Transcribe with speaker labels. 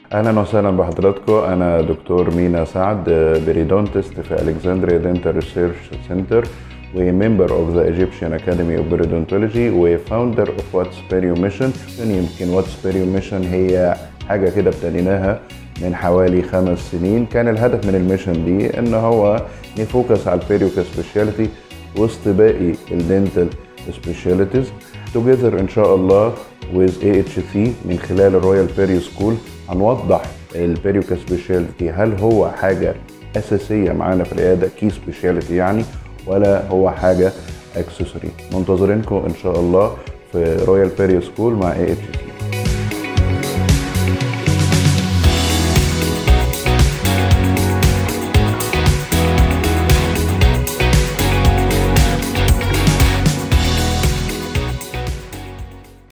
Speaker 1: اهلا وسهلا بحضراتكم انا دكتور مينا سعد بريدونتست في الكسندريا دنتال ريسيرش سنتر وممبر اوف ذا ايجيبشن اكاديمي اوف بريدونتولوجي وفاوندر اوف واتس بيريو ميشن يمكن واتس بيريو ميشن هي حاجه كده ابتديناها من حوالي خمس سنين كان الهدف من الميشن دي ان هو نفوكس على البيريو كسبيشاليتي وسط باقي الدنتال سبيشاليتيز توجذر ان شاء الله with AHC من خلال الرويال بيريو سكول هنوضح البيريو كسبيشاليتي هل هو حاجه اساسيه معانا في العياده كي سبيشاليتي يعني ولا هو حاجه اكسسوري منتظرينكم ان شاء الله في رويال بيريو سكول مع AHC